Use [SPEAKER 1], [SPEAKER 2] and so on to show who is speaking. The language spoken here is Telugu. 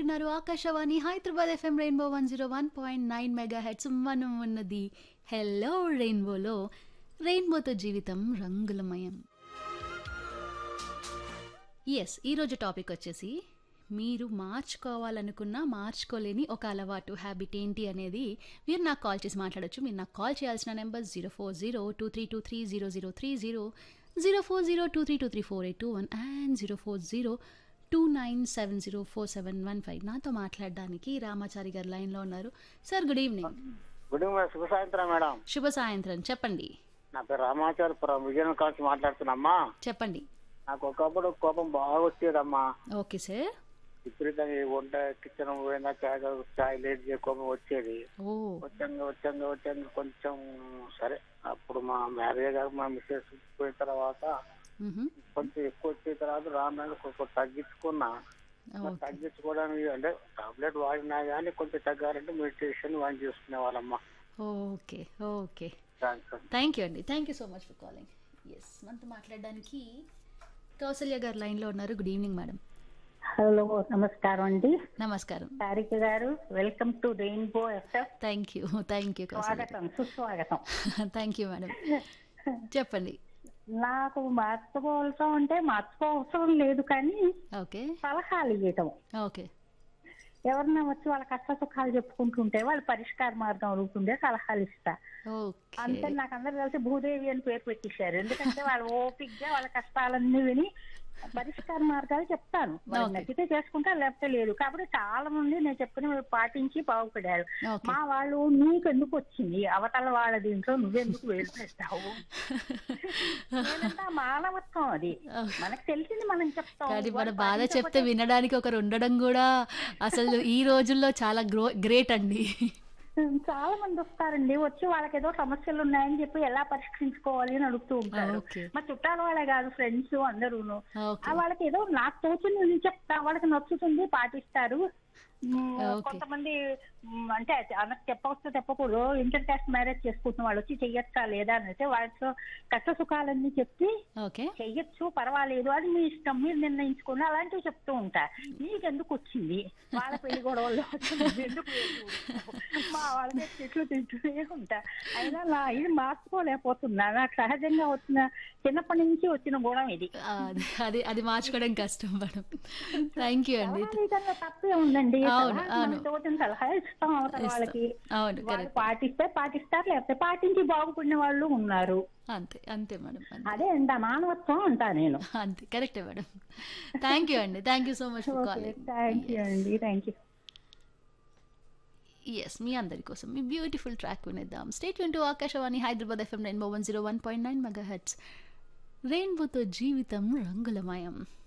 [SPEAKER 1] వింటున్నారు Akashvani Hyderabad FM Rainbow one zero one point nine megahertz మనం ఉన్నది హెల్లో రెయిన్బోలో రెయిన్బోతో జీవితం రంగులమయం ఎస్ ఈరోజు టాపిక్ వచ్చేసి మీరు మార్చుకోవాలనుకున్నా మార్చుకోలేని ఒక అలవాటు హ్యాబిట్ ఏంటి అనేది మీరు నాకు కాల్ చేసి మాట్లాడొచ్చు మీరు నాకు కాల్ చేయాల్సిన number zero four zero two three two three zero zero three zero zero four zero two three two three four eight two one and zero four zero two nine seven zero four seven one five నాతో మాట్లాడడానికి రామాచారి గారు లైన్లో ఉన్నారు sir good evening
[SPEAKER 2] good evening శుభ సాయంత్రం మేడం
[SPEAKER 1] శుభ సాయంత్రం చెప్పండి
[SPEAKER 2] నా పేరు రామాచారపురం విజయనగరం కాల్చి మాట్లాడుతున్నామ్మా
[SPEAKER 1] చెప్పండి
[SPEAKER 2] నాకు ఒకప్పుడు కోపం బాగా వచ్చేదమ్మా
[SPEAKER 1] ఓకే సార్
[SPEAKER 2] విపరీతంగా ఈ వంట కిచెన్ పోయినా చాయ్ చాయ్ లేట్ చేయ కోపం వచ్చేది
[SPEAKER 1] ఓ
[SPEAKER 2] వచ్చంగా వచ్చంగా వచ్చంగా కొంచెం సరే అప్పుడు మా మ్యారేజ్ గారు మా మిస్సెస్ పోయిన తర్వాత
[SPEAKER 1] మ్హూ.
[SPEAKER 2] కొంచెం ఎక్కువ వచ్చిన తర్వాత రాను రాను కొంచెం తగ్గించుకున్నా మరి
[SPEAKER 1] ఓకే
[SPEAKER 2] తగ్గించుకోవడానికి అంటే టాబ్లెట్ వాడినా కానీ కొంచెం తగ్గాలంటే మెడిటేషన్ వాడి చేసుకునే వాళ్ళమ్మా
[SPEAKER 1] okay okay
[SPEAKER 2] thanks
[SPEAKER 1] thank you అండి thank you so much for calling yes మనతో మాట్లాడడానికి కౌసల్య గారు లైన్లో ఉన్నారు గుడ్ ఈవినింగ్ మేడం
[SPEAKER 3] హలో నమస్కారం అండి
[SPEAKER 1] నమస్కారం
[SPEAKER 3] Sarika garu welcome to Rainbow FM
[SPEAKER 1] thank you thank you Kausalya
[SPEAKER 3] స్వాగతం సుస్వాగతం
[SPEAKER 1] థ్యాంక్ యూ మేడం చెప్పండి
[SPEAKER 3] నాకు మార్చుకోవాల్సిన అంటే మార్చుకోవసరం లేదు కానీ
[SPEAKER 1] ఓకే
[SPEAKER 3] సలహాలు ఇవ్వటం
[SPEAKER 1] ఓకే
[SPEAKER 3] ఎవరన్నా వచ్చి వాళ్ళ కష్ట సుఖాలు చెప్పుకుంటుంటే వాళ్ళు పరిష్కార మార్గం అడుగుతుంటే సలహాలు ఇస్తా
[SPEAKER 1] ఓకే
[SPEAKER 3] అంతే నాకు అందరు కలిసి భూదేవి అని పేరు పెట్టేశారు ఎందుకంటే వాళ్ళు ఓపిక్గా వాళ్ళ కష్టాలన్నీ విని పరిష్కార మార్గాలు చెప్తాను వాళ్ళకి
[SPEAKER 1] Okay.
[SPEAKER 3] నచ్చితే చేసుకుంటా లేకపోతే లేదు కాబట్టి చాలా మంది నేను చెప్పిన పాటించి బాగుపడారు
[SPEAKER 1] ఓకే
[SPEAKER 3] మా వాళ్ళు నీకు ఎందుకు వచ్చింది అవతల వాళ్ళ దీంట్లో నువ్వెందుకు వేలు పెట్టావు నేనంటే మానవత్వం అది మనకు తెలిసింది మనం చెప్తాం
[SPEAKER 1] కానీ మన
[SPEAKER 3] వాళ్ళు
[SPEAKER 1] బాధ చెప్తే
[SPEAKER 3] పాటించకపోతే
[SPEAKER 1] వినడానికి ఒకరు ఉండడం కూడా అసలు ఈ రోజుల్లో చాలా గ్రో గ్రేట్ అండి
[SPEAKER 3] చాలా మంది వస్తారండి వచ్చి వాళ్ళకి ఏదో సమస్యలు ఉన్నాయని చెప్పి ఎలా పరిష్కరించుకోవాలి అని అడుగుతూ ఉంటారు
[SPEAKER 1] ఓకే
[SPEAKER 3] మా చుట్టాల వాళ్ళే కాదు ఫ్రెండ్స్ అందరూను
[SPEAKER 1] ఓకే
[SPEAKER 3] ఆ వాళ్ళకి ఏదో నాకు తోచింది నేను చెప్తా వాళ్ళకి నచ్చుతుంది పాటిస్తారు మ్మ్,
[SPEAKER 1] Okay.
[SPEAKER 3] కొంతమంది మ్మ్, అంటే అన్నకు చెప్పవచ్చు చెప్పకూడదు ఇంటర్ కాస్ట్ మ్యారేజ్ చేసుకుంటున్న వాళ్ళు వచ్చి చెయ్యొచ్చా లేదా అని అయితే వాళ్ళతో కష్ట సుఖాలన్నీ చెప్పి
[SPEAKER 1] ఓకే
[SPEAKER 3] చెయ్యొచ్చు పర్వాలేదు అది మీ ఇష్టం మీరు నిర్ణయించుకోండి అలాంటివి చెప్తూ ఉంటా నీకెందుకు వచ్చింది వాళ్ళ పెళ్లి గొడవల్లో ఎందుకు వేలు ఊరుకున్నావు? మా వాళ్ళకి చెట్లు తింటూనే ఉంటా అయినా నా ఇది మార్చుకోలేకపోతున్నా నాకు సహజంగా వచ్చిన చిన్నప్పటి నుంచి వచ్చిన గుణం ఇది
[SPEAKER 1] ఆ, అది- అది అది మార్చుకోవడం కష్టం మేడం థ్యాంక్ యూ అండి
[SPEAKER 3] సలహా ఇవ్వడంలో తప్పే ఉందండి
[SPEAKER 1] అవును,
[SPEAKER 3] సలహా
[SPEAKER 1] అవును.
[SPEAKER 3] మన తోచిన సలహా ఇస్తాం అవతల
[SPEAKER 1] ఇస్తాం.
[SPEAKER 3] వాళ్ళకి
[SPEAKER 1] అవును
[SPEAKER 3] వాళ్ళు
[SPEAKER 1] కరెక్ట్
[SPEAKER 3] పాటిస్తే పాటిస్తారు లేకపోతే పాటించి బాగుపడిన వాళ్ళు ఉన్నారు
[SPEAKER 1] అంతే అంతే మేడం అంతే
[SPEAKER 3] అదే అంట మానవత్వం అంటా నేను
[SPEAKER 1] అంతే కరెక్టే మేడం థ్యాంక్ యూ అండి thank you so much for
[SPEAKER 3] okay
[SPEAKER 1] calling
[SPEAKER 3] thank you అండి థ్యాంక్ యూ
[SPEAKER 1] ఎస్ మీ అందరి కోసం మీ బ్యూటిఫుల్ ట్రాక్ వినేద్దాం స్టేట్ వింటూ Akashvani Hyderabad FM Rainbow one zero one point nine megahertz రెయిన్బోతో జీవితం రంగులమయం